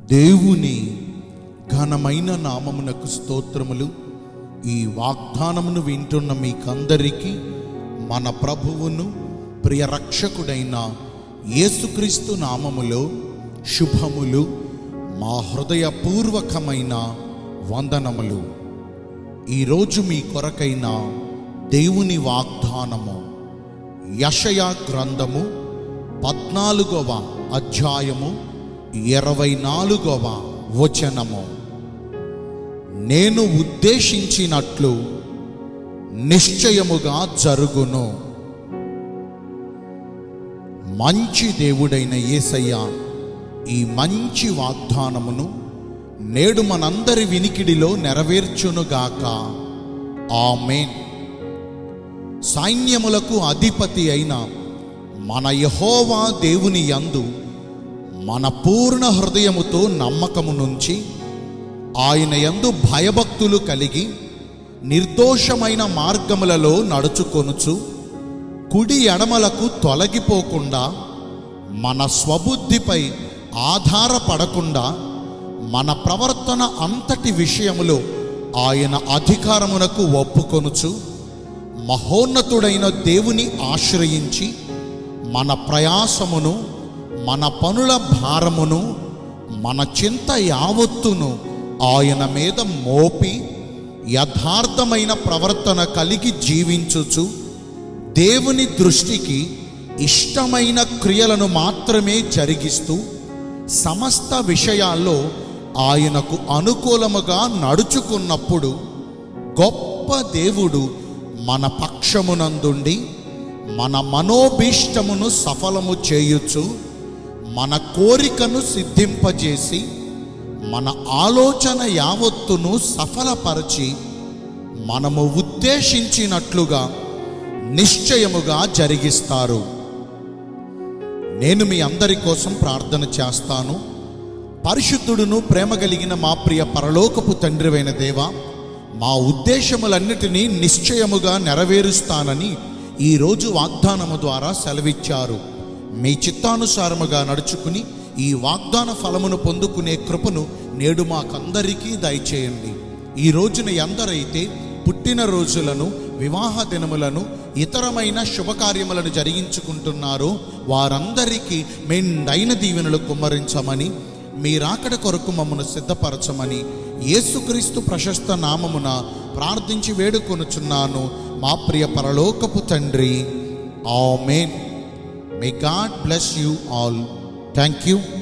దేవుని ఘనమైన నామమునకు స్తోత్రములు ఈ వాగ్దానమును వింటున్న మీకందరికీ మన ప్రభువును ప్రియ రక్షకుడైన యేసుక్రీస్తు నామములో శుభములు మా హృదయపూర్వకమైన వందనములు ఈరోజు మీ కొరకైన దేవుని వాగ్దానము యషయా గ్రంథము పద్నాలుగవ అధ్యాయము ఇరవై నాలుగవ వచనము నేను ఉద్దేశించినట్లు నిశ్చయముగా జరుగును మంచి దేవుడైన యేసయ్య ఈ మంచి వాగ్దానమును నేడు మనందరి వినికిడిలో నెరవేర్చునుగాక ఆమేన్ సైన్యములకు అధిపతి అయిన మన యహోవా దేవుని యందు మన పూర్ణ హృదయముతో నమ్మకము నుంచి ఆయన యందు భయభక్తులు కలిగి నిర్దోషమైన మార్గములలో నడుచుకొనుచు కుడి ఎడమలకు తొలగిపోకుండా మన స్వబుద్ధిపై ఆధారపడకుండా మన ప్రవర్తన అంతటి విషయములో ఆయన అధికారమునకు ఒప్పుకొనుచు మహోన్నతుడైన దేవుని ఆశ్రయించి మన ప్రయాసమును మన పనుల భారమును మన చింత యావత్తును ఆయన మీద మోపి యథార్థమైన ప్రవర్తన కలిగి జీవించుచు దేవుని దృష్టికి ఇష్టమైన క్రియలను మాత్రమే జరిగిస్తూ సమస్త విషయాల్లో ఆయనకు అనుకూలముగా నడుచుకున్నప్పుడు గొప్ప దేవుడు మన పక్షమునందుండి మన మనోభీష్టమును సఫలము చేయుచు మన కోరికను సిద్ధింపజేసి మన ఆలోచన యావత్తును సఫలపరచి మనము ఉద్దేశించినట్లుగా నిశ్చయముగా జరిగిస్తారు నేను మీ అందరి కోసం ప్రార్థన చేస్తాను పరిశుద్ధుడును ప్రేమ కలిగిన మా ప్రియ పరలోకపు తండ్రివైన దేవ మా ఉద్దేశములన్నిటినీ నిశ్చయముగా నెరవేరుస్తానని ఈరోజు వాగ్దానము ద్వారా సెలవిచ్చారు మీ చిత్తానుసారముగా నడుచుకుని ఈ వాగ్దాన ఫలమును పొందుకునే కృపను నేడు మాకందరికీ దయచేయండి ఈ రోజున ఎందరైతే పుట్టిన రోజులను వివాహ దినములను ఇతరమైన శుభకార్యములను జరిగించుకుంటున్నారో వారందరికీ మెండైన దీవెనలు కుమ్మరించమని మీ రాకడ కొరకు మమ్మను సిద్ధపరచమని యేసుక్రీస్తు ప్రశస్త నామమున ప్రార్థించి వేడుకొనుచున్నాను మా ప్రియ పరలోకపు తండ్రి amen may God bless you all thank you